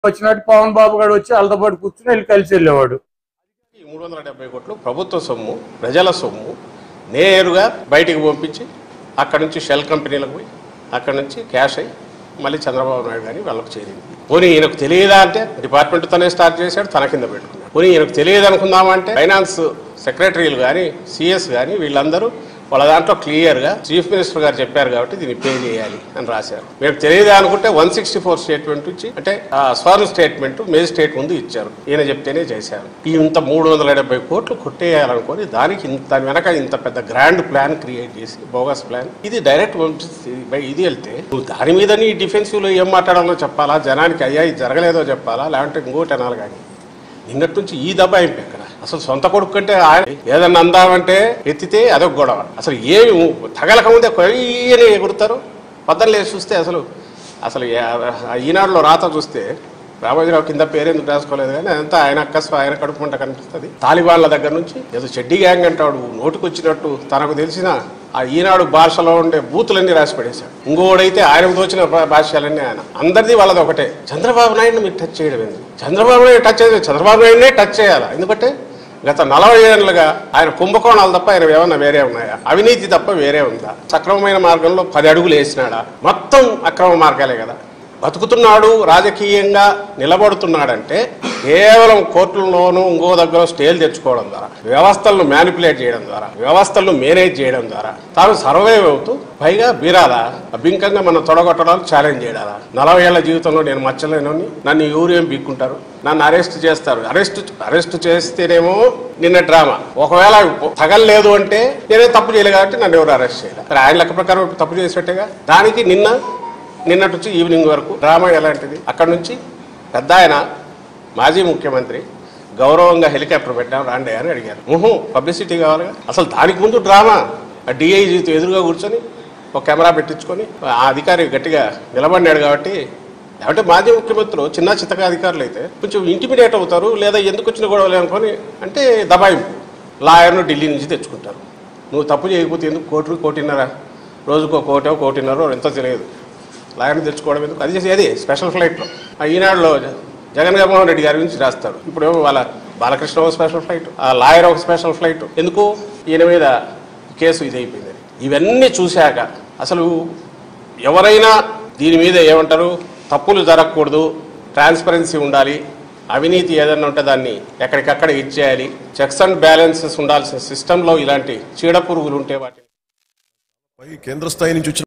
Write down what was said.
వచ్చినట్టు పవన్ బాబు గారు వచ్చి వాళ్ళతో పాటు కూర్చుని వెళ్ళి కలిసి వెళ్ళేవాడు ఈ మూడు వందల డెబ్బై కోట్లు ప్రభుత్వ సొమ్ము ప్రజల సొమ్ము నేరుగా బయటికి పంపించి అక్కడి నుంచి షెల్ కంపెనీలకు పోయి అక్కడి నుంచి క్యాష్ అయ్యి మళ్ళీ చంద్రబాబు నాయుడు కానీ వాళ్ళకి చేరింది పోనీ ఈయనకు తెలియదా అంటే డిపార్ట్మెంట్ తనే స్టార్ట్ చేశాడు తన కింద పెట్టుకున్నాడు పోనీ ఈయనకు తెలియదు అనుకుందామంటే ఫైనాన్స్ సెక్రటరీలు కానీ సిఎస్ కానీ వీళ్ళందరూ వాళ్ళ దాంట్లో క్లియర్గా చీఫ్ మినిస్టర్ గారు చెప్పారు కాబట్టి దీన్ని పే చేయాలి అని రాశారు మేము తెలియదు అనుకుంటే వన్ సిక్స్టీ ఫోర్ స్టేట్మెంట్ ఇచ్చి అంటే ఆ స్వర్ణ స్టేట్మెంట్ మేజిస్ట్రేట్ ముందు ఇచ్చారు ఈయన చెప్తేనే చేశారు ఈ ఇంత మూడు వందల డెబ్బై కోట్లు కొట్టేయాలనుకొని దానికి ఇంత దాని వెనక ఇంత పెద్ద గ్రాండ్ ప్లాన్ క్రియేట్ చేసి బోగస్ ప్లాన్ ఇది డైరెక్ట్ పంపిస్తే బై ఇది వెళ్తే నువ్వు దాని మీద నీ డిఫెన్సివ్లో ఏం మాట్లాడాలో చెప్పాలా జనానికి అయ్యా ఇది జరగలేదో చెప్పాలా లేదంటే ఇంకోటి అనాలి కానీ నిన్నటి నుంచి ఈ దబాయింపు ఎక్కడ అసలు సొంత కొడుకు కంటే ఆయన ఏదన్నా అందామంటే ఎత్తితే అదొక గొడవ అసలు ఏమి తగలక ముందే కొయ్యని ఎగురుతారు పద్దలు లేచి చూస్తే అసలు అసలు ఏ- ఆ ఈనాడులో రాత చూస్తే రామోజీరావు కింద పేరెందుకు రాసుకోలేదు కానీ అదంతా ఆయన అక్కసు ఆయన కడుపుమంట కనిపిస్తుంది తాలిబాన్ల దగ్గర నుంచి ఏదో చెడ్డి గ్యాంగ్ అంటాడు నోటుకొచ్చినట్టు తనకు తెలిసిన ఆ ఈనాడు భాషలో ఉండే బూతులన్నీ రాసి పడేశాడు ఇంకోడైతే ఆయనకు తోచిన భా- భాష్యాలన్నీ ఆయన అందరిది వాళ్ళది ఒకటే చంద్రబాబు నాయుడు మీరు టచ్ చేయడం ఏంది చంద్రబాబు నాయుడు టచ్ చేయలేదు చంద్రబాబు నాయుడునే టచ్ చేయాలి ఎందుకంటే గత నలభై ఏళ్ళుగా ఆయన కుంభకోణాలు తప్ప ఆయన ఏమన్నా వేరే ఉన్నాయా అవినీతి తప్ప వేరే ఉందా సక్రమమైన మార్గంలో పది అడుగులు వేసినాడా మొత్తం అక్రమ మార్గాలే కదా బతుకుతున్నాడు రాజకీయంగా నిలబడుతున్నాడంటే కేవలం కోర్టుల్లోనూ ఇంకో దగ్గర స్టేలు తెచ్చుకోవడం ద్వారా వ్యవస్థలను మ్యానిపులేట్ చేయడం ద్వారా వ్యవస్థలను మేనేజ్ చేయడం ద్వారా తాను సర్వైవ్ అవుతూ పైగా బీరాలా అభింకంగా మన తొడగొట్టడానికి ఛాలెంజ్ చేయడాలా నలభై ఏళ్ల జీవితంలో నేను మచ్చలేనని నన్ను ఎవరు ఏం పీక్కుంటారు నన్ను అరెస్ట్ చేస్తారు అరెస్ట్ అరెస్ట్ చేస్తేనేమో నిన్న డ్రామా ఒకవేళ తగలలేదు అంటే నేనే తప్పు చేయలేదు కాబట్టి నన్ను ఎవరు అరెస్ట్ చేయాలి మరి ఆయన లెక్క ప్రకారం ఇప్పుడు తప్పు చేసినట్టుగా దానికి నిన్న నిన్నటి నుంచి ఈవినింగ్ వరకు డ్రామా ఎలాంటిది అక్కడ నుంచి పెద్ద ఆయన మాజీ ముఖ్యమంత్రి గౌరవంగా హెలికాప్టర్ పెట్టాం రాండి అని అడిగారు ఊహు పబ్లిసిటీ కావాలిగా అసలు దానికి ముందు డ్రామా ఆ డిఐజీతో ఎదురుగా కూర్చొని ఒక కెమెరా పెట్టించుకొని ఆ అధికారి గట్టిగా నిలబడినాడు కాబట్టి లేకపోతే మాజీ ముఖ్యమంత్రులు చిన్న చిత్తగా అధికారులు అయితే కొంచెం ఇంటిమిడేట్ అవుతారు లేదా ఎందుకు వచ్చిన గొడవలు అనుకొని అంటే దబాయింపు లాయర్ను ఢిల్లీ నుంచి తెచ్చుకుంటారు నువ్వు తప్పు చేయకపోతే ఎందుకు కోటి కోటిన్నర రోజుకో కోటో కోటిన్నర ఎంతో తెలియదు లాయర్ని తెచ్చుకోవడం ఎందుకు అది చేసి అది స్పెషల్ ఫ్లైట్లో ఆ ఈనాడులో జగన్ జగన్మోహన్ రెడ్డి గారి గురించి రాస్తాడు ఇప్పుడు ఏమో వాళ్ళ బాలకృష్ణ ఒక స్పెషల్ ఫ్లైట్ ఆ లాయర్ ఒక స్పెషల్ ఫ్లైట్ ఎందుకు ఈయన మీద కేసు ఇది అయిపోయింది ఇవన్నీ చూశాక అసలు ఎవరైనా దీని మీద ఏమంటారు తప్పులు జరగకూడదు ట్రాన్స్పరెన్సీ ఉండాలి అవినీతి ఏదైనా ఉంటే దాన్ని ఎక్కడికక్కడ ఇచ్చేయాలి చెక్స్ అండ్ బ్యాలెన్సెస్ ఉండాల్సిన సిస్టంలో ఇలాంటి చీడ పురుగులు ఉంటే వాటిని పై కేంద్ర స్థాయి నుంచి వచ్చిన